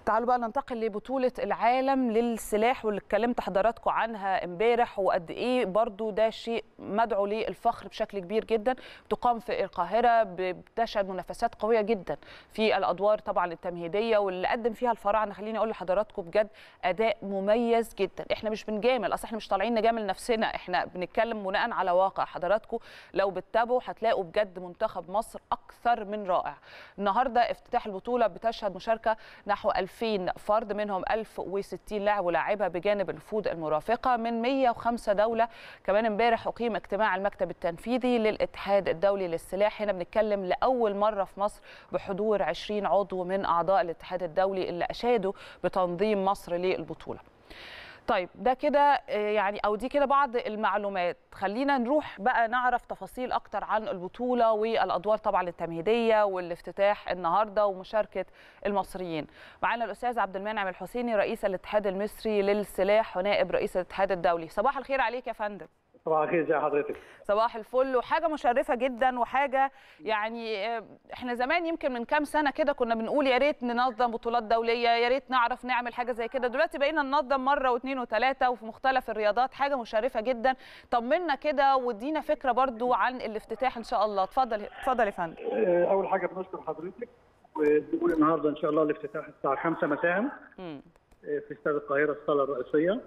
تعالوا بقى ننتقل لبطولة العالم للسلاح واللي اتكلمت حضراتكم عنها امبارح وقد ايه برضو ده شيء مدعو للفخر بشكل كبير جدا تقام في القاهرة بتشهد منافسات قوية جدا في الادوار طبعا التمهيدية واللي قدم فيها الفراعنة خليني اقول لحضراتكم بجد اداء مميز جدا احنا مش بنجامل اصل احنا مش طالعين نجامل نفسنا احنا بنتكلم بناء على واقع حضراتكم لو بتتابعوا هتلاقوا بجد منتخب مصر اكثر من رائع النهارده افتتاح البطولة بتشهد مشاركة نحو 2000 فرد منهم 1060 لاعب ولاعبة بجانب الوفود المرافقة من 105 دولة كمان امبارح أقيم اجتماع المكتب التنفيذي للاتحاد الدولي للسلاح هنا بنتكلم لأول مرة في مصر بحضور 20 عضو من أعضاء الاتحاد الدولي اللي أشادوا بتنظيم مصر للبطولة طيب ده كده يعني او دي كده بعض المعلومات خلينا نروح بقى نعرف تفاصيل اكتر عن البطوله والادوار طبعا التمهيديه والافتتاح النهارده ومشاركه المصريين معانا الاستاذ عبد المنعم الحسيني رئيس الاتحاد المصري للسلاح ونائب رئيس الاتحاد الدولي صباح الخير عليك يا فندم صباح الخير ازي حضرتك صباح الفل وحاجه مشرفه جدا وحاجه يعني احنا زمان يمكن من كام سنه كده كنا بنقول يا ريت ننظم بطولات دوليه يا ريت نعرف نعمل حاجه زي كده دلوقتي بقينا ننظم مره واثنين وثلاثه وفي مختلف الرياضات حاجه مشرفه جدا طمنا كده وادينا فكره برضو عن الافتتاح ان شاء الله اتفضل اتفضل يا فندم اول حاجه بنشكر حضرتك وبنقول النهارده ان شاء الله الافتتاح الساعه 5 مساء في استاد القاهره الصاله الرئيسيه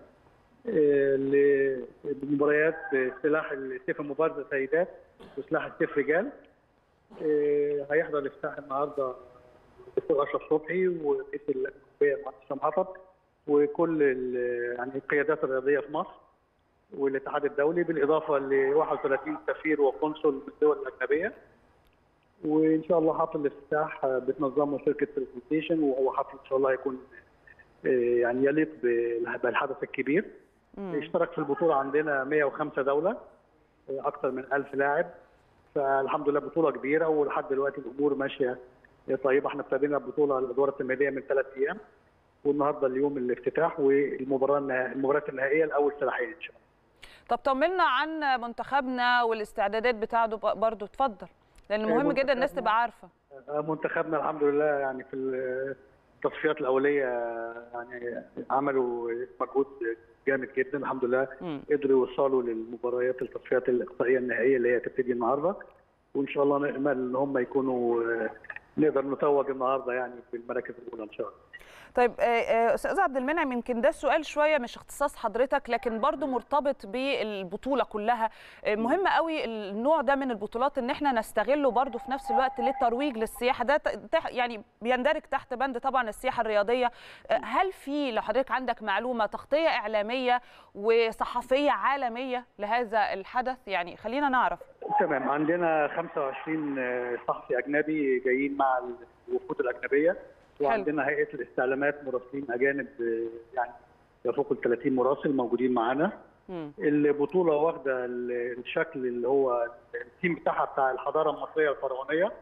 لمباريات سلاح السيف المبارزه سيدات وسلاح السيف رجال هيحضر الافتتاح النهارده الدكتور اشرف صبحي ورئيس الاولمبيه المهندس هشام حطب وكل يعني القيادات الرياضيه في مصر والاتحاد الدولي بالاضافه ل 31 سفير وقنصل من الدول الاجنبيه وان شاء الله حفل الافتتاح بتنظمه شركه برزنتيشن وهو حفل ان شاء الله هيكون يعني يليق بالحدث الكبير مم. اشترك في البطوله عندنا 105 دوله اكثر من 1000 لاعب فالحمد لله بطوله كبيره ولحد دلوقتي الامور ماشيه طيبه احنا ابتدينا البطوله الادوار التمهيديه من ثلاث ايام والنهارده اليوم الافتتاح والمباراه المباراه النهائيه الاول سلاحين ان شاء الله. طب طمنا عن منتخبنا والاستعدادات بتاعته برضه اتفضل لان مهم جدا الناس تبقى عارفه. منتخبنا الحمد لله يعني في التصفيات الاوليه يعني عملوا مجهود جامد جدا الحمد لله م. قدروا يوصلوا للمباريات التصفيات الاقصائيه النهائيه اللي هي هتبتدي النهارده وان شاء الله نامل ان هم يكونوا نقدر نتوج النهارده يعني في المراكز الاولى ان شاء الله. طيب استاذ عبد المنعم يمكن ده السؤال شويه مش اختصاص حضرتك لكن برضو مرتبط بالبطوله كلها مهم قوي النوع ده من البطولات ان احنا نستغله برضو في نفس الوقت للترويج للسياحه ده يعني بيندرج تحت بند طبعا السياحه الرياضيه هل في لو حضرتك عندك معلومه تغطيه اعلاميه وصحفيه عالميه لهذا الحدث يعني خلينا نعرف تمام عندنا 25 صحفي اجنبي جايين مع الوفود الاجنبيه وعندنا هيئه الاستعلامات مراسلين اجانب يعني يفوق ال 30 مراسل موجودين معانا البطوله واخده الشكل اللي هو التيم بتاعها بتاع الحضاره المصريه الفرعونيه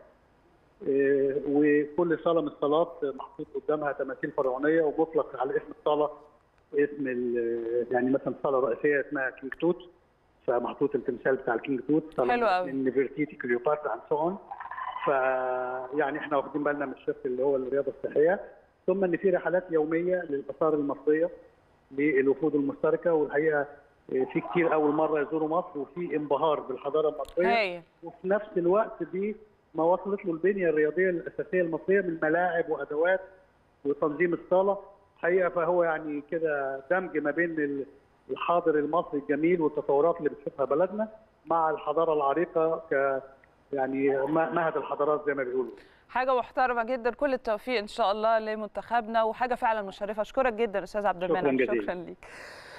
وكل صاله من الصالات محطوط قدامها تماثيل فرعونيه ومطلق على اسم الصاله اسم يعني مثلا الصاله الرئيسيه اسمها كينج توت فمحطوط التمثال بتاع الكينج توت حلو قوي نيفرتيتي كليوباترا اند سو اون فيعني احنا واخدين بالنا من الشق اللي هو الرياضه الصحيه ثم ان في رحلات يوميه للاثار المصريه للوفود المشتركه والحقيقه في كتير اول مره يزوروا مصر وفي انبهار بالحضاره المصريه هي. وفي نفس الوقت دي ما وصلت له البنيه الرياضيه الاساسيه المصريه من ملاعب وادوات وتنظيم الصاله حقيقه فهو يعني كده دمج ما بين الحاضر المصري الجميل والتطورات اللي بتشوفها بلدنا مع الحضاره العريقه ك يعني مهد الحضارات زي ما بيقولوا حاجه محترمه جدا كل التوفيق ان شاء الله لمنتخبنا وحاجه فعلا مشرفه اشكرك جدا استاذ عبد المنعم شكرا, شكرا ليك